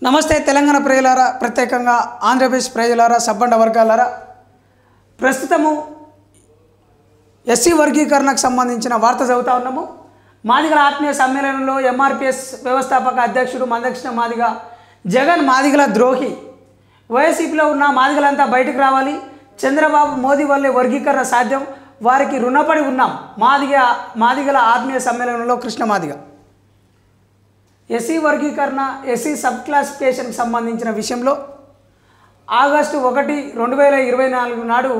నమస్తే తెలంగాణ ప్రజలారా ప్రత్యేకంగా ఆంధ్రప్రదేశ్ ప్రజలారా సబ్బండ వర్గాలారా ప్రస్తుతము ఎస్సీ వర్గీకరణకు సంబంధించిన వార్త చదువుతా ఉన్నాము మాదిగల ఆత్మీయ సమ్మేళనంలో ఎంఆర్పిఎస్ వ్యవస్థాపక అధ్యక్షుడు మందక్షిణ మాదిగ జగన్ మాదిగల ద్రోహి వైసీపీలో ఉన్న మాదిగలంతా బయటకు రావాలి చంద్రబాబు మోదీ వల్లే వర్గీకరణ సాధ్యం వారికి రుణపడి ఉన్నాం మాదిగ మాదిగల ఆత్మీయ సమ్మేళనంలో కృష్ణ మాదిగ ఎస్సీ వర్గీకరణ ఎస్సీ సబ్ క్లాసిఫికేషన్కి సంబంధించిన విషయంలో ఆగస్టు ఒకటి రెండు వేల ఇరవై నాలుగు నాడు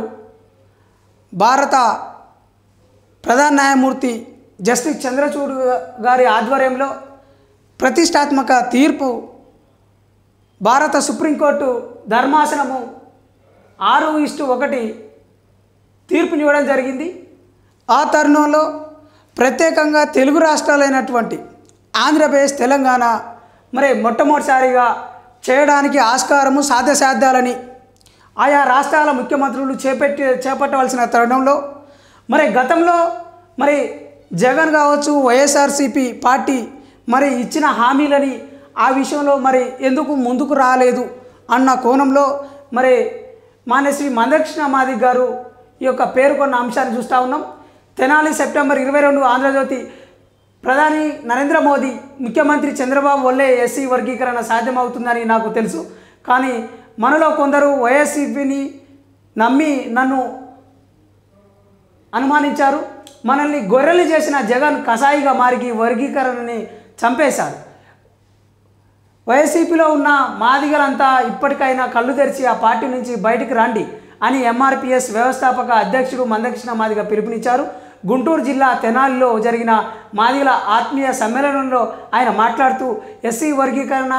భారత ప్రధాన న్యాయమూర్తి జస్టిస్ చంద్రచూడ్ గారి ఆధ్వర్యంలో ప్రతిష్టాత్మక తీర్పు భారత సుప్రీంకోర్టు ధర్మాసనము ఆరు ఇష్టు ఒకటి తీర్పునివ్వడం జరిగింది ఆ తరుణంలో ప్రత్యేకంగా తెలుగు రాష్ట్రాలైనటువంటి ఆంధ్రప్రదేశ్ తెలంగాణ మరి మొట్టమొదటిసారిగా చేయడానికి ఆస్కారము సాధ్యసాధ్యాలని ఆయా రాష్ట్రాల ముఖ్యమంత్రులు చేపట్టి చేపట్టవలసిన తరుణంలో మరి గతంలో మరి జగన్ కావచ్చు వైఎస్ఆర్సిపి పార్టీ మరి ఇచ్చిన హామీలని ఆ విషయంలో మరి ఎందుకు ముందుకు రాలేదు అన్న కోణంలో మరి మాన్యశ్రీ మందకృష్ణ మాదిక్ గారు ఈ యొక్క పేర్కొన్న అంశాన్ని చూస్తూ ఉన్నాం తెనాలి సెప్టెంబర్ ఇరవై రెండు ఆంధ్రజ్యోతి ప్రధాని నరేంద్ర మోదీ ముఖ్యమంత్రి చంద్రబాబు వల్లే ఎస్సీ వర్గీకరణ సాధ్యమవుతుందని నాకు తెలుసు కానీ మనలో కొందరు వైఎస్సీపీని నమ్మి నన్ను అనుమానించారు మనల్ని గొర్రెలు చేసిన జగన్ కసాయిగా మారికి వర్గీకరణని చంపేశారు వైసీపీలో ఉన్న మాదిగలంతా ఇప్పటికైనా కళ్ళు తెరిచి ఆ పార్టీ నుంచి బయటికి రండి అని ఎంఆర్పిఎస్ వ్యవస్థాపక అధ్యక్షుడు మందకృష్ణ మాదిగ పిలుపునిచ్చారు గుంటూరు జిల్లా తెనాలిలో జరిగిన మాదిగల ఆత్మీయ సమ్మేళనంలో ఆయన మాట్లాడుతూ ఎస్సీ వర్గీకరణ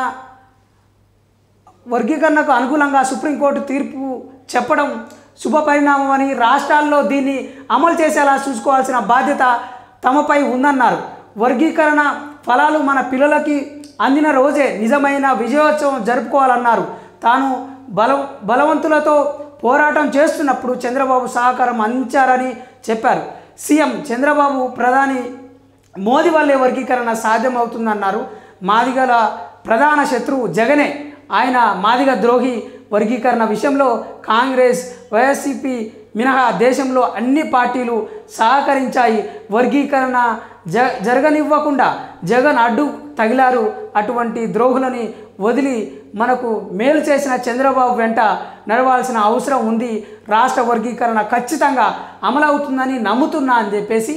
వర్గీకరణకు అనుకూలంగా సుప్రీంకోర్టు తీర్పు చెప్పడం శుభ పరిణామం అని రాష్ట్రాల్లో దీన్ని అమలు చేసేలా చూసుకోవాల్సిన బాధ్యత తమపై ఉందన్నారు వర్గీకరణ ఫలాలు మన పిల్లలకి అందిన రోజే నిజమైన విజయోత్సవం జరుపుకోవాలన్నారు తాను బల బలవంతులతో పోరాటం చేస్తున్నప్పుడు చంద్రబాబు సహకారం అందించారని చెప్పారు సీఎం చంద్రబాబు ప్రధాని మోదీ వల్లే వర్గీకరణ సాధ్యమవుతుందన్నారు మాదిగల ప్రధాన శత్రువు జగనే ఆయన మాదిగ ద్రోహి వర్గీకరణ విషయంలో కాంగ్రెస్ వైఎస్సిపి మినహా దేశంలో అన్ని పార్టీలు సహకరించాయి వర్గీకరణ జ జరగనివ్వకుండా జగన్ అడ్డు తగిలారు అటువంటి ద్రోహులని వదిలి మనకు మేలు చేసిన చంద్రబాబు వెంట నడవాల్సిన అవసరం ఉంది రాష్ట్ర వర్గీకరణ ఖచ్చితంగా అమలవుతుందని నమ్ముతున్నా అని చెప్పేసి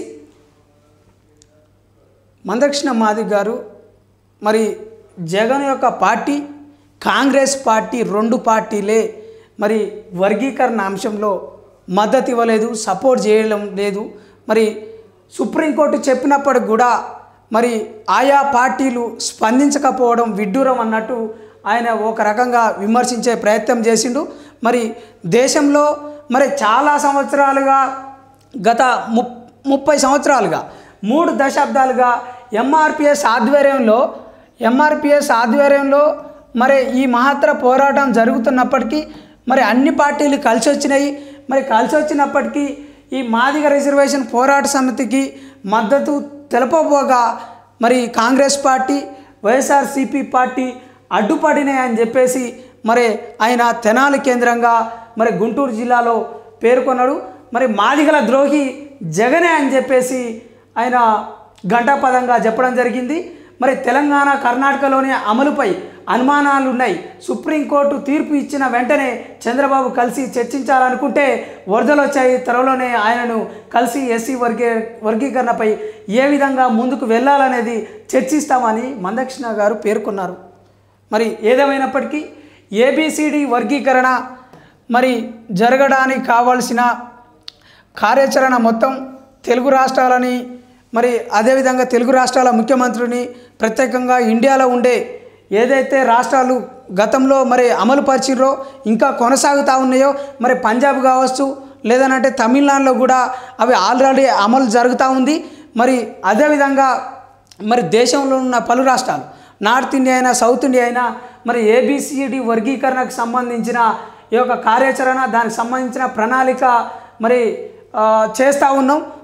మందక్షిణ మాది గారు మరి జగన్ యొక్క పార్టీ కాంగ్రెస్ పార్టీ రెండు పార్టీలే మరి వర్గీకరణ అంశంలో మద్దతు ఇవ్వలేదు సపోర్ట్ చేయడం లేదు మరి సుప్రీంకోర్టు చెప్పినప్పటికి కూడా మరి ఆయా పార్టీలు స్పందించకపోవడం విడ్డూరం అన్నట్టు ఆయన ఒక రకంగా విమర్శించే ప్రయత్నం చేసిండు మరి దేశంలో మరి చాలా సంవత్సరాలుగా గత ము ముప్పై సంవత్సరాలుగా మూడు దశాబ్దాలుగా ఎంఆర్పిఎస్ ఆధ్వర్యంలో ఎంఆర్పిఎస్ ఆధ్వర్యంలో మరి ఈ మహత్తర పోరాటం జరుగుతున్నప్పటికీ మరి అన్ని పార్టీలు కలిసి వచ్చినాయి మరి కలిసి వచ్చినప్పటికీ ఈ మాదిగ రిజర్వేషన్ పోరాట సమితికి మద్దతు తెలపబోగా మరి కాంగ్రెస్ పార్టీ వైఎస్ఆర్సిపి పార్టీ అడ్డుపడినాయని చెప్పేసి మరి ఆయన తెనాలి కేంద్రంగా మరి గుంటూరు జిల్లాలో పేర్కొన్నాడు మరి మాదిగల ద్రోహి జగనే అని చెప్పేసి ఆయన ఘంటాపదంగా చెప్పడం జరిగింది మరి తెలంగాణ కర్ణాటకలోని అమలుపై అనుమానాలు ఉన్నాయి సుప్రీంకోర్టు తీర్పు ఇచ్చిన వెంటనే చంద్రబాబు కలిసి చర్చించాలనుకుంటే వరదలు వచ్చాయి త్వరలోనే ఆయనను కలిసి ఎస్సీ వర్గీ వర్గీకరణపై ఏ విధంగా ముందుకు వెళ్ళాలనేది చర్చిస్తామని మందకృష్ణ గారు పేర్కొన్నారు మరి ఏదేమైనప్పటికీ ఏబిసిడి వర్గీకరణ మరి జరగడానికి కావాల్సిన కార్యాచరణ మొత్తం తెలుగు రాష్ట్రాలని మరి అదేవిధంగా తెలుగు రాష్ట్రాల ముఖ్యమంత్రిని ప్రత్యేకంగా ఇండియాలో ఉండే ఏదైతే రాష్ట్రాలు గతంలో మరి అమలు పరిచిరో ఇంకా కొనసాగుతూ ఉన్నాయో మరి పంజాబ్ కావచ్చు లేదనంటే తమిళనాడులో కూడా అవి ఆల్రెడీ అమలు జరుగుతూ ఉంది మరి అదేవిధంగా మరి దేశంలో ఉన్న పలు రాష్ట్రాలు నార్త్ ఇండియా అయినా సౌత్ ఇండియా అయినా మరి ఏబిసిడి వర్గీకరణకు సంబంధించిన ఈ యొక్క కార్యాచరణ దానికి సంబంధించిన ప్రణాళిక మరి ఆ, చేస్తూ ఉన్నాం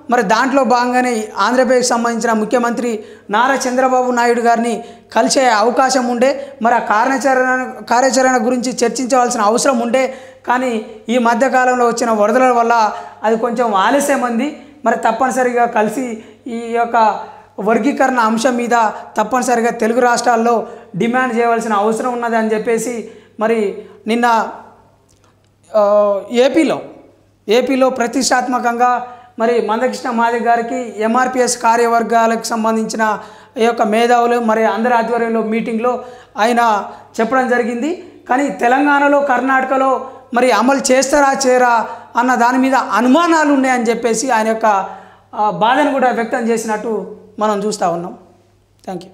మరి దాంట్లో భాగంగానే ఆంధ్రప్రదేశ్ సంబంధించిన ముఖ్యమంత్రి నారా చంద్రబాబు నాయుడు గారిని కలిసే అవకాశం ఉండే మరి ఆ కార్యాచరణ కార్యాచరణ గురించి చర్చించవలసిన అవసరం ఉండే కానీ ఈ మధ్యకాలంలో వచ్చిన వరదల వల్ల అది కొంచెం ఆలస్యమంది మరి తప్పనిసరిగా కలిసి ఈ యొక్క వర్గీకరణ అంశం మీద తప్పనిసరిగా తెలుగు రాష్ట్రాల్లో డిమాండ్ చేయవలసిన అవసరం ఉన్నది అని చెప్పేసి మరి నిన్న ఆ, ఏపీలో ఏపీలో ప్రతిష్టాత్మకంగా మరి మందకృష్ణ మాదిగ గారికి ఎంఆర్పిఎస్ కార్యవర్గాలకు సంబంధించిన ఈ యొక్క మేధావులు మరి అందరి ఆధ్వర్యంలో మీటింగ్లో ఆయన చెప్పడం జరిగింది కానీ తెలంగాణలో కర్ణాటకలో మరి అమలు చేస్తారా చేయరా అన్న దాని మీద అనుమానాలు ఉన్నాయని చెప్పేసి ఆయన యొక్క ఆ, బాధను కూడా వ్యక్తం చేసినట్టు మనం చూస్తూ ఉన్నాం థ్యాంక్ యూ